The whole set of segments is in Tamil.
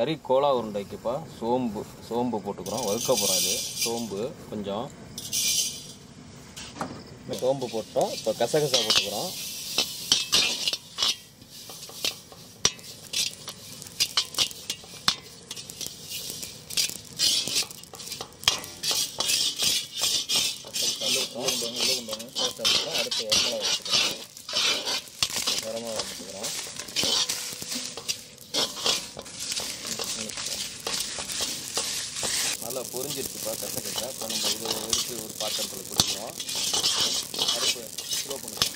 கறி கோலா உருண்டைக்குப்பா சோம்பு சோம்பு போட்டுக்கிறோம் வறுக்க போகிறோம் இது சோம்பு கொஞ்சம் இந்த சோம்பு போட்டோம் இப்போ கசகசா போட்டுக்கிறோம் அடுத்து வரமிளகா வச்சுக்கிறோம் வரமிளகா வச்சுக்கிறோம் நல்லா பொரிஞ்சிருச்சுப்பா கசகசா இப்போ நம்ம இதை எடுத்து ஒரு பாத்திரத்தில் குடிக்கிறோம் அடுப்பு ஸ்லோ பண்ணுறோம்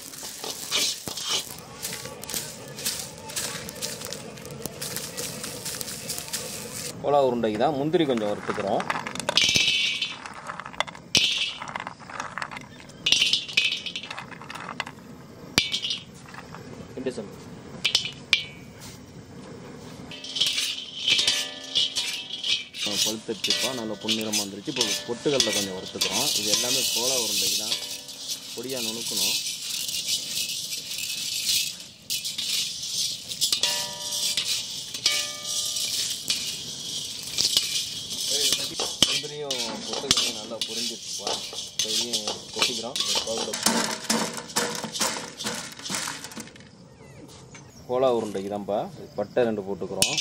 கோலா உருண்டைக்கு தான் முந்திரி கொஞ்சம் வறுத்துக்கிறோம் ரெண்டு சம் பழுத்துச்சுப்பா நல்லா பொன்னிறமாக வந்துருச்சு இப்போ பொட்டுகளில் கொஞ்சம் வறுத்துக்கிறோம் இது எல்லாமே கோலா உருண்டைக்கு தான் பொடியாக நுணுக்கணும் முந்திரியும் பொட்டுகளையும் நல்லா பொரிஞ்சிருச்சுப்பா இப்போ இதையும் கொட்டிக்கிறோம் இந்த பவுடர் கோலா உருண்டைக்கு தான்ப்பா பட்டை ரெண்டு போட்டுக்கிறோம்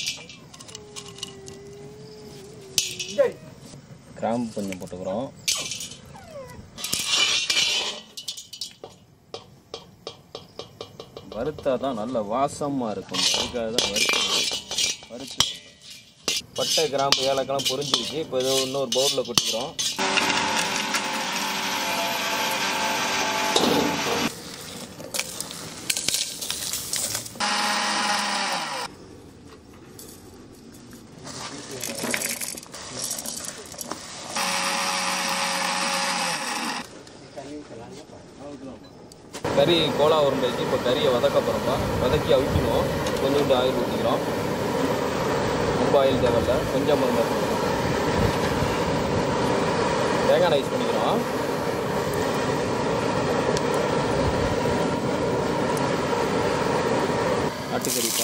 கிராம்பு கொஞ்சம் போட்டுக்கிறோம் வறுத்தா தான் நல்ல வாசமாக இருக்கும் அதுக்காக தான் வறுக்கணும் வறுத்து பட்டை கிராம்பு ஏலக்கெல்லாம் பொரிஞ்சிருச்சு இப்போ ஏதோ இன்னொரு பவுலில் கொட்டிக்கிறோம் கறி கோலா உருண்டைக்கு இப்போ கறியை வதக்க போகிறோம்ப்பா வதக்கி அவிக்கணும் கொஞ்சோண்டு ஆயில் ஊற்றிக்கிறோம் ரொம்ப ஆயில் தேவையில்ல கொஞ்சம் மருந்து தேங்காய் ரைஸ் பண்ணிக்கிறோம் ஆட்டுக்கறிப்பா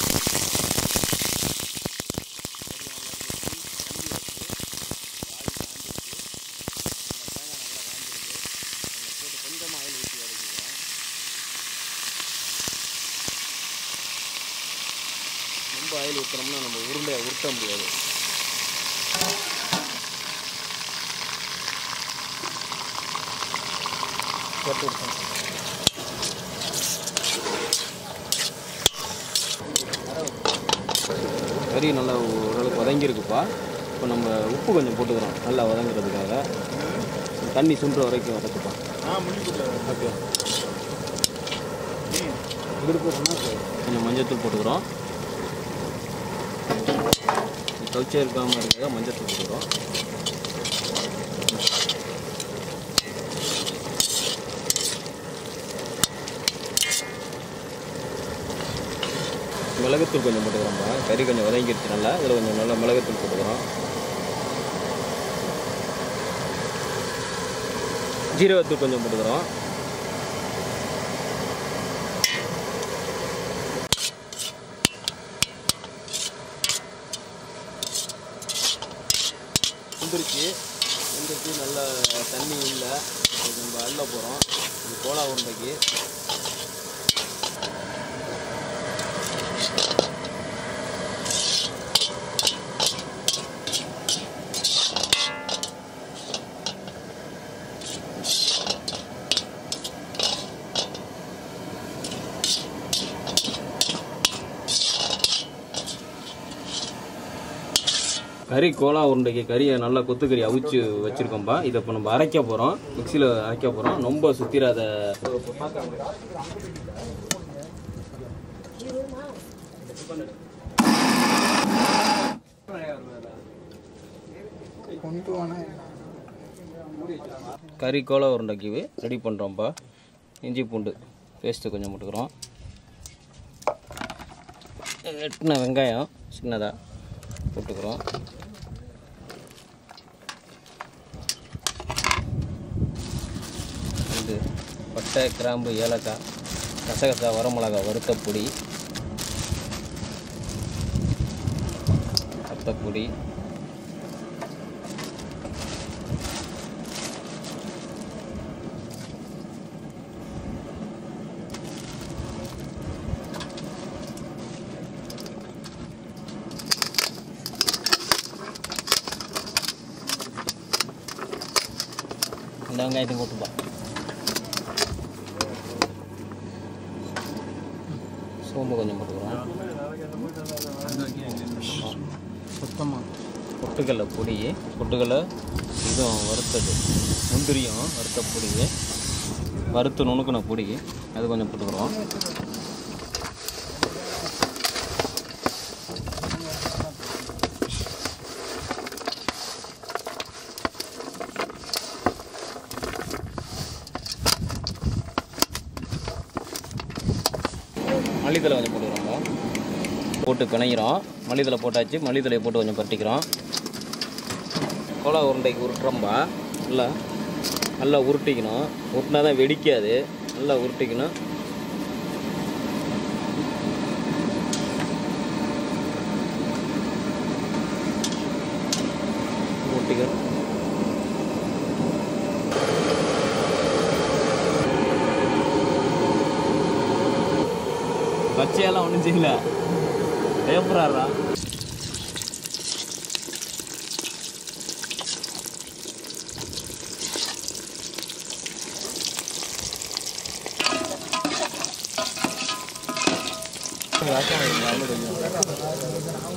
கொஞ்சமாக ஆயில் ஊற்றி வதக்கிக்கிறோம் ரொம்ப ஆயில் ஊற்றுறோம்னா நம்ம உருண்டையை உருட்ட முடியாது போட்டு விட்டோம் கறி நல்லா ஓரளவுக்கு வதங்கியிருக்குப்பா இப்போ நம்ம உப்பு கொஞ்சம் போட்டுக்கிறோம் நல்லா வதங்குறதுக்காக தண்ணி சுண்டுற வரைக்கும் வதக்குப்பா ஓகே கொஞ்சம் மஞ்சத்தூள் போட்டுக்கிறோம் கவுச்சே இருக்காமல் இருக்க மஞ்சத்தூள் போட்டுக்கிறோம் மிளகுத்தூள் கொஞ்சம் போட்டுக்கிறோம்ப்பா கறி கொஞ்சம் வதங்கிடுச்சு நல்லா இதில் கொஞ்சம் நல்லா மிளகுத்தூள் போட்டுக்கிறோம் ஜீரகத்தூள் கொஞ்சம் போட்டுக்கிறோம் வெந்துருச்சு வெந்துருச்சு நல்ல தண்ணி இல்லை இது நம்ம அள்ள போகிறோம் இது கோலா உருண்டைக்கு கறி கோலா உருண்டைக்கு கறியை நல்லா கொத்துக்கறி அவிச்சு வச்சுருக்கோம்ப்பா இதை இப்போ நம்ம அரைக்க போகிறோம் மிக்சியில் அரைக்க போகிறோம் ரொம்ப சுத்திராத கறி கோலா உருண்டைக்கு ரெடி பண்ணுறோம்ப்பா இஞ்சி பூண்டு பேஸ்ட்டு கொஞ்சம் போட்டுக்கிறோம் வெட்டின வெங்காயம் சின்னதாக போட்டுக்கிறோம் இது பட்டை கிராம்பு ஏலக்காய் கசகசா வரமிளகா வறுத்த பொடி வறுத்த பொடி இந்த வெங்காயத்தையும் போட்டுப்பா சோம்பு கொஞ்சம் போட்டுக்கிறோம் சுத்தமாக பொட்டுக்கடலை பொடி பொட்டுக்கடலை இதுவும் வறுத்தது முந்திரியும் வறுத்த பொடி வறுத்து நுணுக்கின பொடி அது கொஞ்சம் போட்டுக்கிறோம் மல்லித்தலை கொஞ்சம் போட்டுக்கிறோங்க போட்டு பிணைகிறோம் மல்லித்தலை போட்டாச்சு மல்லித்தலையை போட்டு கொஞ்சம் பரட்டிக்கிறோம் கோலா உருண்டைக்கு உருட்டுறோம்பா நல்லா நல்லா உருட்டிக்கணும் உருட்டினா தான் வெடிக்காது நல்லா உருட்டிக்கணும் உருட்டிக்கணும் பச்சையெல்லாம் ஒன்றும் செய்யல பேப்பராரா கொஞ்சம்